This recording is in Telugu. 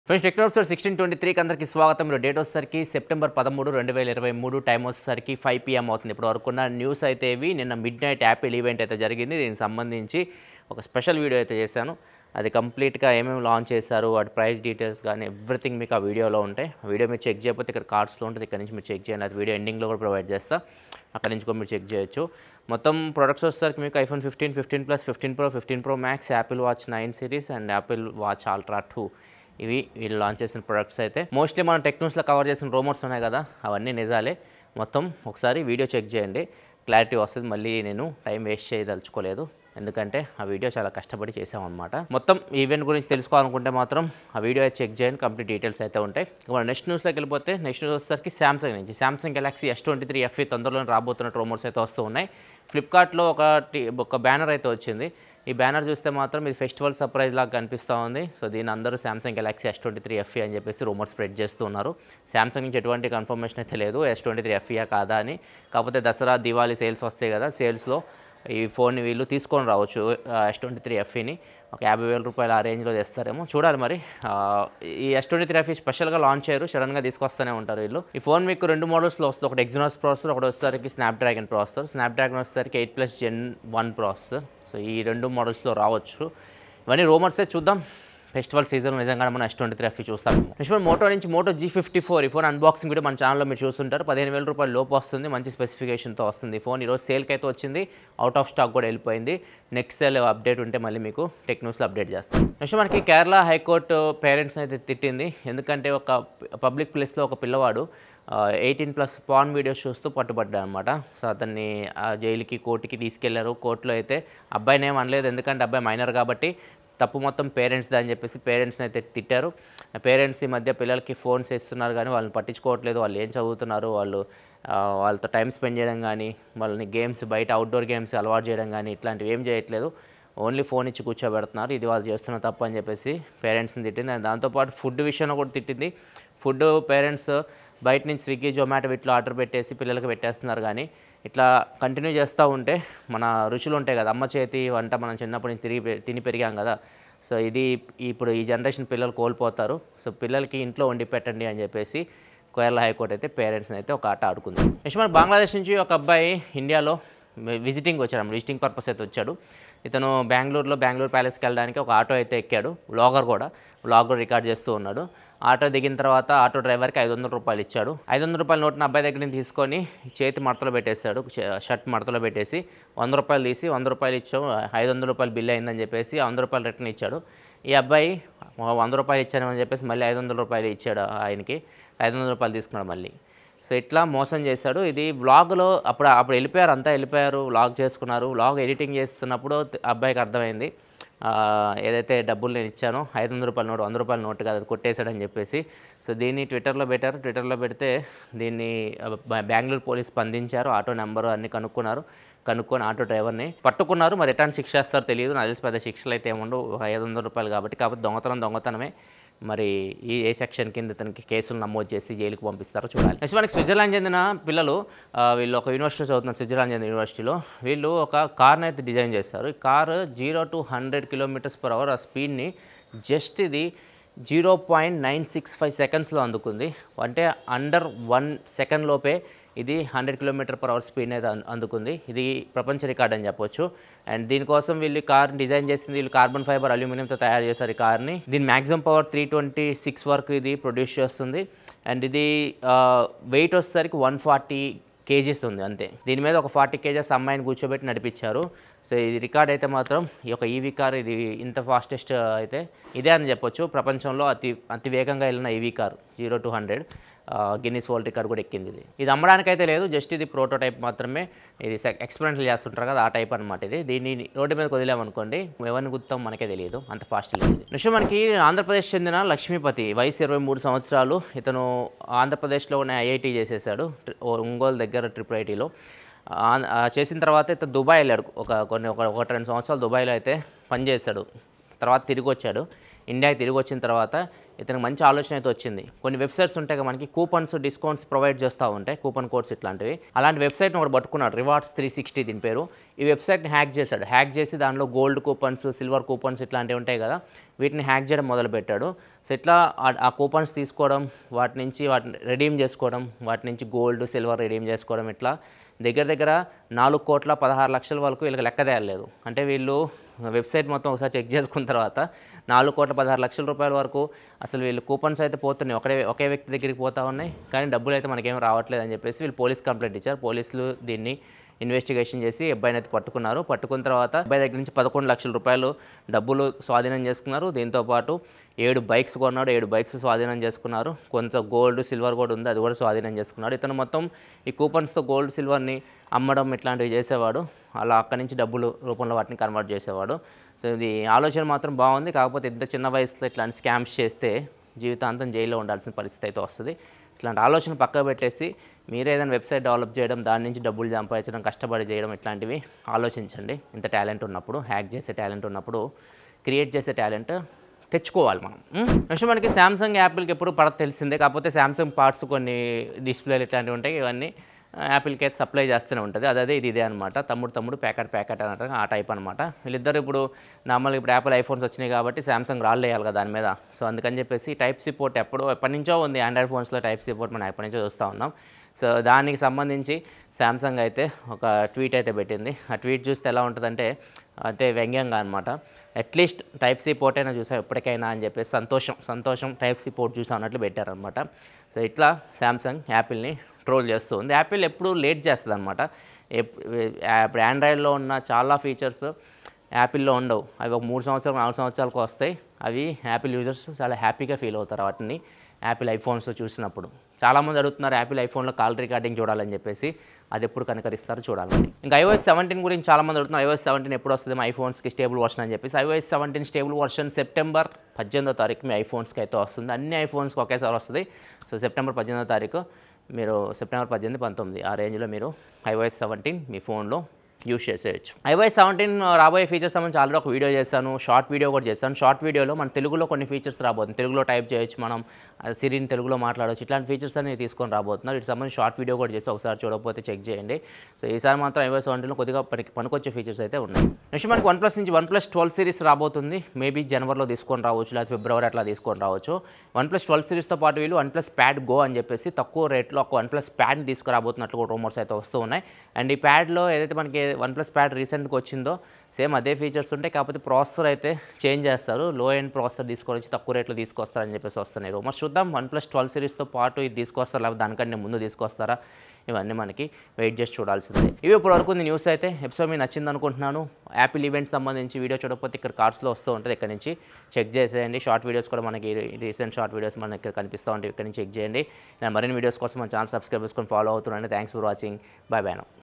ఫ్రెండ్స్ టెక్నాలజీ సిక్స్టీన్ ట్వంటీ త్రీకి అందరికీ స్వాగతం మీరు డేట్ వచ్చేసరికి సెప్టెంబర్ పదమూడు రెండు వేల ఇరవై మూడు టైం వచ్చేసరికి ఫైవ్ పిఎం అవుతుంది ఇప్పుడు వరకున్న న్యూస్ అయితే ఇవి నిన్న మిడ్ నైట్ యాపిల్ ఈవెంట్ అయితే జరిగింది దీనికి సంబంధించి ఒక స్పెషల్ వీడియో అయితే చేశాను అది కంప్లీట్గా ఏమేమి లాంచ్ చేశారు వాటి ప్రైస్ డీటెయిల్స్ కానీ ఎవ్రీథింగ్ మీకు ఆ వీడియోలో ఉంటాయి ఆ వీడియో మీరు చెక్ చేయకపోతే ఇక్కడ కార్డ్స్లో ఉంటుంది ఇక్కడ నుంచి మీరు చెక్ చేయండి అది వీడియో ఎండింగ్లో కూడా ప్రొవైడ్ చేస్తా అక్కడ నుంచి కూడా మీరు చెక్ చేయొచ్చు మొత్తం ప్రొడక్ట్స్ వచ్చేసరికి మీకు iPhone fifteen fifteen plus fifteen pro fifteen pro max Apple watch nine series and Apple watch ultra two ఇవి వీళ్ళు లాంచ్ చేసిన ప్రొడక్ట్స్ అయితే మోస్ట్లీ మనం టెక్నూస్లో కవర్ చేసిన రూమర్స్ ఉన్నాయి కదా అవన్నీ నిజాలే మొత్తం ఒకసారి వీడియో చెక్ చేయండి క్లారిటీ వస్తుంది మళ్ళీ నేను టైం వేస్ట్ చేయదలుచుకోలేదు ఎందుకంటే ఆ వీడియో చాలా కష్టపడి చేసామన్నమాట మొత్తం ఈవెంట్ గురించి తెలుసుకోవాలనుకుంటే మాత్రం ఆ వీడియో అయితే చెక్ చేయండి కంప్లీట్ డీటెయిల్స్ అయితే ఉంటాయి ఇక నెక్స్ట్ న్యూస్లోకి వెళ్ళిపోతే నెక్స్ట్ న్యూస్ వచ్చేసరికి శాంసంగ్ నుంచి Samsung Galaxy S twenty three FE తొందరలో రాబోతున్న రూమర్స్ అయితే వస్తూ ఉన్నాయి ఫ్లిప్కార్ట్లో ఒక టీ- ఒక బ్యానర్ అయితే వచ్చింది ఈ బ్యానర్ చూస్తే మాత్రం ఇది ఫెస్టివల్ సర్ప్రైజ్ లాగా కనిపిస్తూ ఉంది సో దీని అందరూ Samsung Galaxy S twenty three FE అని చెప్పేసి రూమర్ స్ప్రెడ్ చేస్తూ ఉన్నారు శాంసంగ్ నుంచి ఎటువంటి కన్ఫర్మేషన్ అయితే లేదు ఎస్ ట్వంటీ త్రీ ఎఫ్ఈయా కాదా అని కాకపోతే దసరా దివాళీ సేల్స్ వస్తాయి కదా సేల్స్లో ఈ ఫోన్ వీళ్ళు తీసుకొని రావచ్చు ఎస్ ట్వంటీ త్రీ ఎఫ్ఈని ఒక యాభై వేల రూపాయలు ఆ రేంజ్లో తెస్తారేమో చూడాలి మరి ఆ, ఈ ఎస్ ట్వంటీ త్రీ ఎఫ్ఈ స్పెషల్గా లాంచ్ చేయరు సడన్గా తీసుకొస్తూనే ఉంటారు వీళ్ళు ఈ ఫోన్ మీకు రెండు మోడల్స్లో వస్తుంది ఒకటి ఎగ్జినాస్ ప్రాసెసర్ ఒకటి వచ్చేసరికి స్నాప్డ్రాగన్ ప్రాసెసర్ స్నాప్డ్రాగన్ వచ్చేసరికి eight plus gen one processor so ఈ రెండు మోడల్స్లో రావచ్చు ఇవన్నీ రూమర్సే చూద్దాం ఫెస్టివల్ సీజన్ నిజంగా మనం ఎస్ ట్వంటీ త్రీ ఎఫ్ చూస్తాం నెక్స్ట్ మన మోటో నుంచి మోటో జీ ఫిఫ్టీ ఫోర్ ఈ ఫోన్ అన్బాక్సింగ్ కూడా మన ఛానల్లో మీరు చూస్తుంటారు పదిహేను వేల రూపాయల లోపు వస్తుంది మంచి స్పెసిఫికేషన్తో వస్తుంది ఈ ఫోన్ ఈరోజు సేల్కి అయితే వచ్చింది అవుట్ ఆఫ్ స్టాక్ కూడా వెళ్ళిపోయింది నెక్స్ట్ సేల్ అప్డేట్ ఉంటే మళ్ళీ మీకు టెక్ న్యూస్లో అప్డేట్ చేస్తాం నెక్స్ట్ మనకి కేరళ హైకోర్టు పేరెంట్స్ అయితే తిట్టింది ఎందుకంటే ఒక పబ్లిక్ ప్లేస్లో ఒక పిల్లవాడు ఎయిటీన్ ప్లస్ పాన్ వీడియోస్ చూస్తూ పట్టుబడ్డా అనమాట సో అతన్ని ఆ జైలుకి కోర్టుకి తీసుకెళ్లారు కోర్టులో అయితే అబ్బాయిని ఏం అనలేదు ఎందుకంటే అబ్బాయి మైనర్ కాబట్టి తప్పు మొత్తం పేరెంట్స్ది అని చెప్పేసి పేరెంట్స్ని అయితే తిట్టారు పేరెంట్స్ ఈ మధ్య పిల్లలకి ఫోన్స్ ఇస్తున్నారు కానీ వాళ్ళని పట్టించుకోవట్లేదు వాళ్ళు ఏం చదువుతున్నారు వాళ్ళు ఆ, వాళ్ళతో టైం స్పెండ్ చేయడం కానీ వాళ్ళని గేమ్స్ బయట అవుట్డోర్ గేమ్స్ అలవాటు చేయడం కానీ ఇట్లాంటివి ఏం చేయట్లేదు ఓన్లీ ఫోన్ ఇచ్చి కూర్చోబెడుతున్నారు ఇది వాళ్ళు చేస్తున్న తప్పు అని చెప్పేసి పేరెంట్స్ని తిట్టింది అండ్ దాంతోపాటు ఫుడ్ విషయంలో కూడా తిట్టింది ఫుడ్ పేరెంట్స్ బయట నుంచి స్విగ్గీ జొమాటో వీటిలో ఆర్డర్ పెట్టేసి పిల్లలకి పెట్టేస్తున్నారు కానీ ఇట్లా కంటిన్యూ చేస్తూ ఉంటే మన రుచులు ఉంటాయి కదా అమ్మ చేతి వంట మనం చిన్నప్పటి నుంచి తిరిగి పె- తిని పెరిగాం కదా సో ఇది ఇప్పుడు ఈ జనరేషన్ పిల్లలు కోల్పోతారు సో పిల్లలకి ఇంట్లో వండి పెట్టండి అని చెప్పేసి కేరళ హైకోర్టు అయితే పేరెంట్స్ని అయితే ఒక ఆట ఆడుకుంది నెక్స్ట్ మన బంగ్లాదేశ్ నుంచి ఒక అబ్బాయి ఇండియాలో విజిటింగ్ వచ్చాడు విజిటింగ్ పర్పస్ అయితే వచ్చాడు ఇతను బెంగళూరులో బెంగళూరు ప్యాలెస్కి వెళ్ళడానికి ఒక ఆటో అయితే ఎక్కాడు వ్లాగర్ కూడా వ్లాగ్ కూడా రికార్డ్ చేస్తూ ఉన్నాడు ఆటో దిగిన తర్వాత ఆటో డ్రైవర్కి ఐదు వందల రూపాయలు ఇచ్చాడు ఐదు వందల రూపాయల నోట్ని అబ్బాయి దగ్గర నుంచి తీసుకొని చేతి మడతలో పెట్టేశాడు ష- షర్ట్ మడతలో పెట్టేసి వంద రూపాయలు తీసి వంద రూపాయలు ఇచ్చాం ఐదు వందల రూపాయలు బిల్ అయిందని చెప్పేసి ఆ వంద రూపాయలు రిటర్న్ ఇచ్చాడు ఈ అబ్బాయి వంద రూపాయలు ఇచ్చానని చెప్పేసి మళ్ళీ ఐదు వందల రూపాయలు ఇచ్చాడు ఆయనకి ఐదు వందల రూపాయలు తీసుకున్నాడు మళ్ళీ సో ఇట్లా మోసం చేశాడు ఇది వ్లాగ్లో అప్పుడు అప్పుడు వెళ్ళిపోయారు అంతా వెళ్ళిపోయారు వ్లాగ్ చేసుకున్నారు వ్లాగ్ ఎడిటింగ్ చేస్తున్నప్పుడు త- అబ్బాయికి అర్థమైంది ఆ, ఏదైతే డబ్బులు నేను ఇచ్చానో ఐదు వందల రూపాయల నోటు వంద రూపాయల నోటు కాదు అది కొట్టేశాడని చెప్పేసి సో దీన్ని ట్విట్టర్లో పెట్టారు ట్విట్టర్లో పెడితే దీన్ని ఆ, బ- బెంగళూరు పోలీస్ స్పందించారు ఆటో నెంబరు అన్ని కనుక్కున్నారు కనుక్కొని ఆటో డ్రైవర్ని పట్టుకున్నారు మరి రిటర్న్ శిక్ష వేస్తారో తెలియదు నాకు తెలిసి పెద్ద శిక్షలు అయితే ఏముండవు ఐదు వందల రూపాయలు కాబట్టి కాకపోతే దొంగతనం దొంగతనమే మరి ఈ ఏ సెక్షన్ కింద ఇతనికి కేసులు నమోదు చేసి జైలుకి పంపిస్తారో చూడాలి నెక్స్ట్ మనకి స్విట్జర్లాండ్ చెందిన పిల్లలు ఆ, వీళ్ళు ఒక యూనివర్సిటీ చదువుతున్నారు స్విట్జర్లాండ్ చెందిన యూనివర్సిటీలో వీళ్ళు ఒక కార్ని అయితే డిజైన్ చేస్తారు ఈ car zero to hundred kilometres per hour ఆ స్పీడ్ని జస్ట్ ఇది zero point nine six five సెకండ్స్లో అందుకుంది అంటే అండర్ వన్ సెకండ్ లోపే ఇది hundred kilometre per hour speed అనేది అం- అందుకుంది ఇది ప్రపంచ రికార్డ్ అని చెప్పొచ్చు అండ్ దీనికోసం వీళ్ళు కార్ డిజైన్ చేసింది వీళ్ళు కార్బన్ ఫైబర్ అల్యూమినియంతో తయారు చేశారు ఈ కార్ని దీని maximum power three twenty six వరకు ఇది ప్రొడ్యూస్ చేస్తుంది అండ్ ఇది వెయిట్ వచ్చేసరికి వన్ ఫార్టీ కేజీస్ ఉంది అంతే దీని మీద ఒక ఫార్టీ కేజెస్ అమ్మాయిని కూర్చోబెట్టి నడిపించారు సో ఇది రికార్డ్ అయితే మాత్రం ఈ యొక్క ఈవీ కార్ ఇది ఇంత ఫాస్టెస్ట్ అయితే ఇదే అని చెప్పొచ్చు ప్రపంచంలో అతి అతి వేగంగా వెళ్ళిన EV car zero to hundred Guinness world record కూడా ఎక్కింది ఇది ఇది అమ్మడానికి అయితే లేదు జస్ట్ ఇది ప్రోటోటైప్ మాత్రమే ఇది ఎక్స్పెరిమెంటల్ చేస్తుంటారు కదా ఆ టైప్ అనమాట ఇది దీన్ని రోడ్డు మీద వదిలేమనుకోండి ఎవరిని గుర్తాం మనకే తెలియదు అంత ఫాస్ట్ లేదు నెక్స్ట్ మనకి ఆంధ్రప్రదేశ్ చెందిన లక్ష్మీపతి వయసు ఇరవై మూడు సంవత్సరాలు ఇతను ఆంధ్రప్రదేశ్లో ఉన్న ఐఐటి చేసేసాడు ట్రి- ఓ ఒంగోలు దగ్గర ట్రిపుల్ ఐటీలో ఆ- ఆ చేసిన తర్వాత ఇతను దుబాయ్ వెళ్ళాడు ఒక కొన్ని ఒక ఒకటి రెండు సంవత్సరాలు దుబాయ్లో అయితే పనిచేశాడు తర్వాత తిరిగి వచ్చాడు ఇండియాకి తిరిగి వచ్చిన తర్వాత ఇతనికి మంచి ఆలోచన అయితే వచ్చింది కొన్ని వెబ్సైట్స్ ఉంటాయి కదా మనకి కూపన్స్ డిస్కౌంట్స్ ప్రొవైడ్ చేస్తూ ఉంటాయి కూపన్ కోడ్స్ ఇట్లాంటివి అలాంటి వెబ్సైట్ని ఒకటి పట్టుకున్నాడు రివార్డ్స్ త్రీ సిక్స్టీ దీని పేరు ఈ వెబ్సైట్ని హ్యాక్ చేశాడు హ్యాక్ చేసి దానిలో గోల్డ్ కూపన్స్ సిల్వర్ కూపన్స్ ఇట్లాంటివి ఉంటాయి కదా వీటిని హ్యాక్ చేయడం మొదలుపెట్టాడు సో ఇట్లా ఆ- ఆ కూపన్స్ తీసుకోవడం వాటి నుంచి వాటిని రెడీమ్ చేసుకోవడం వాటి నుంచి గోల్డ్ సిల్వర్ రెడీమ్ చేసుకోవడం ఇట్లా దగ్గర దగ్గర నాలుగు కోట్ల పదహారు లక్షల వరకు వీళ్ళకి లెక్క తేయలేదు అంటే వీళ్ళు వెబ్సైట్ మొత్తం ఒకసారి చెక్ చేసుకున్న తర్వాత నాలుగు కోట్ల పదహారు లక్షల రూపాయల వరకు అసలు వీళ్ళు కూపన్స్ అయితే పోతున్నాయి ఒకే ఒకే వ్యక్తి దగ్గరికి పోతా ఉన్నాయి కానీ డబ్బులు అయితే మనకేం రావట్లేదు అని చెప్పేసి వీళ్ళు పోలీస్ కంప్లైంట్ ఇచ్చారు పోలీసులు దీన్ని ఇన్వెస్టిగేషన్ చేసి అబ్బాయిని అయితే పట్టుకున్నారు పట్టుకున్న తర్వాత అబ్బాయి దగ్గర నుంచి పదకొండు లక్షల రూపాయలు డబ్బులు స్వాధీనం చేసుకున్నారు దీంతోపాటు ఏడు బైక్స్ కొన్నాడు ఏడు బైక్స్ స్వాధీనం చేసుకున్నారు కొంత గోల్డ్ సిల్వర్ కూడా ఉంది అది కూడా స్వాధీనం చేసుకున్నాడు ఇతను మొత్తం ఈ కూపన్స్తో గోల్డ్ సిల్వర్ని అమ్మడం ఇట్లాంటివి చేసేవాడు అలా అక్కడి నుంచి డబ్బులు రూపంలో వాటిని కన్వర్ట్ చేసేవాడు సో ఇది ఆలోచన మాత్రం బాగుంది కాకపోతే ఇంత చిన్న వయసులో ఇట్లాంటి స్కామ్స్ చేస్తే జీవితాంతం జైల్లో ఉండాల్సిన పరిస్థితి అయితే వస్తుంది ఇట్లాంటి ఆలోచన పక్కకు పెట్టేసి మీరే ఏదైనా వెబ్సైట్ డెవలప్ చేయడం దాని నుంచి డబ్బులు సంపాదించడం కష్టపడి చేయడం ఇట్లాంటివి ఆలోచించండి ఇంత టాలెంట్ ఉన్నప్పుడు హ్యాక్ చేసే టాలెంట్ ఉన్నప్పుడు క్రియేట్ చేసే టాలెంట్ తెచ్చుకోవాలి మనం నెక్స్ట్ మనకి శాంసంగ్ యాపిల్కి ఎప్పుడు పడత తెలిసిందే కాకపోతే శాంసంగ్ పార్ట్స్ కొన్ని డిస్ప్లేలు ఇట్లాంటివి ఉంటాయి ఇవన్నీ యాపిల్కి అయితే సప్లై చేస్తూనే ఉంటుంది అదే అదే ఇది ఇదే అనమాట తమ్ముడు తమ్ముడు ప్యాకెట్ ప్యాకెట్ అంటారు ఆ టైప్ అనమాట వీళ్ళిద్దరు ఇప్పుడు నార్మల్గా ఇప్పుడు యాపిల్ ఐఫోన్స్ వచ్చినాయి కాబట్టి శాంసంగ్ రాళ్ళు వేయాలి కదా దాని మీద సో అందుకని చెప్పేసి టైప్ సి పోర్ట్ ఎప్పుడో ఎప్పటి నుంచో ఉంది ఆండ్రాయిడ్ ఫోన్స్లో టైప్ సి పోర్ట్ మనం ఎప్పటి నుంచో చూస్తూ ఉన్నాం సో దానికి సంబంధించి శాంసంగ్ అయితే ఒక ట్వీట్ అయితే పెట్టింది ఆ ట్వీట్ చూస్తే ఎలా ఉంటుందంటే అంటే వ్యంగ్యంగా అనమాట అట్లీస్ట్ టైప్ సి పోర్ట్ అయినా చూసాం ఎప్పటికైనా అని చెప్పేసి సంతోషం సంతోషం టైప్ సి పోర్ట్ చూసాం అన్నట్లు పెట్టారనమాట సో ఇట్లా శాంసంగ్ యాపిల్ని ట్రోల్ చేస్తూ ఉంది యాపిల్ ఎప్పుడు లేట్ చేస్తుంది అనమాట ఇప్పుడు ఆండ్రాయిడ్లో ఉన్న చాలా ఫీచర్స్ యాపిల్లో ఉండవు అవి ఒక మూడు సంవత్సరాలు నాలుగు సంవత్సరాలకు వస్తాయి అవి యాపిల్ యూజర్స్ చాలా హ్యాపీగా ఫీల్ అవుతారు వాటిని యాపిల్ ఐఫోన్స్ చూసినప్పుడు చాలామంది అడుగుతున్నారు యాపిల్ ఐఫోన్లో కాల్ రికార్డింగ్ చూడాలని చెప్పేసి అది ఎప్పుడు కనుకరిస్తారో చూడాలి ఇంకా ఐఓఎస్ సెవెంటీన్ గురించి చాలామంది అడుగుతున్నారు ఐఓఎస్ సెవెంటీన్ ఎప్పుడు వస్తుంది మా ఐఫోన్స్కి స్టేబుల్ వర్షన్ అని చెప్పేసి iOS seventeen stable version September పద్దెనిమిదో తారీఖు మీ ఐఫోన్స్కి అయితే వస్తుంది అన్ని ఐఫోన్స్కి ఒకేసారి వస్తుంది సో సెప్టెంబర్ పద్దెనిమిదో తారీఖు మీరు సెప్టెంబర్ పద్దెనిమిది పంతొమ్మిది ఆ రేంజ్లో మీరు ఐఓఎస్ సెవెంటీన్ మీ ఫోన్లో యూస్ చేసేయచ్చు ఐవైఎస్ సెవెంటీన్ రాబోయే ఫీచర్స్ సంబంధించి ఆల్రెడీ ఒక వీడియో చేశాను షార్ట్ వీడియో కూడా చేశాను షార్ట్ వీడియోలో మన తెలుగులో కొన్ని ఫీచర్స్ రాబోతుంది తెలుగులో టైప్ చేయొచ్చు మనం సిరిని తెలుగులో మాట్లాడవచ్చు ఇట్లాంటి ఫీచర్స్ అన్ని తీసుకొని రాబోతున్నారు ఇటు సంబంధించి షార్ట్ వీడియో కూడా చేసి ఒకసారి చూడకపోతే చెక్ చేయండి సో ఈసారి మాత్రం ఐవైఎస్ సెవెంటీన్లో కొద్దిగా పనికి పనికొచ్చే ఫీచర్స్ అయితే ఉన్నాయి నెక్స్ట్ మనకి వన్ ప్లస్ నుంచి వన్ ప్లస్ ట్వెల్వ్ సిరీస్ రాబోతుంది మేబీ జనవరిలో తీసుకొని రావచ్చు లేకపోతే ఫిబ్రవరి అట్లా తీసుకొని రావచ్చు వన్ ప్లస్ ట్వెల్వ్ సిరీస్తో పాటు వీళ్ళు వన్ ప్లస్ ప్యాడ్ గో అని చెప్పేసి తక్కువ రేట్లో ఒక వన్ ప్లస్ ప్యాడ్ని తీసుకురాబోతున్నట్లు కూడా రూమర్స్ అయితే వస్తూ ఉన్నాయి అండ్ ఈ ప్యాడ్లో ఏదైతే మనకి వన్ ప్లస్ ప్యాడ్ రీసెంట్గా వచ్చిందో సేమ్ అదే ఫీచర్స్ ఉంటాయి కాకపోతే ప్రాసెసర్ అయితే చేంజ్ చేస్తారు లో ఎండ్ ప్రాసెసర్ తీసుకొని వచ్చి తక్కువ రేట్లో తీసుకొస్తారని చెప్పేసి వస్తున్నాయి రూమర్స్ చూద్దాం వన్ ప్లస్ ట్వెల్వ్ సిరీస్తో పాటు ఇది తీసుకొస్తారా లేకపోతే దానికంటే ముందు తీసుకొస్తారా ఇవన్నీ మనకి వెయిట్ చేసి చూడాల్సిందే ఇవి ఇప్పుడు వరకు ఉంది న్యూస్ అయితే ఎపిసోడ్ మీకు నచ్చింది అనుకుంటున్నాను యాపిల్ ఈవెంట్ సంబంధించి వీడియో చూడకపోతే ఇక్కడ కార్డ్స్లో వస్తూ ఉంటుంది ఇక్కడ నుంచి చెక్ చేసేయండి షార్ట్ వీడియోస్ కూడా మనకి రీసెంట్ షార్ట్ వీడియోస్ మనకి ఇక్కడ కనిపిస్తూ ఉంటాయి ఇక్కడ నుంచి చెక్ చేయండి నేను మరిన్ని వీడియోస్ కోసం మన ఛానల్ సబ్స్క్రైబ్ చేసుకొని ఫాలో అవుతున్నాను thanks for watching bye bye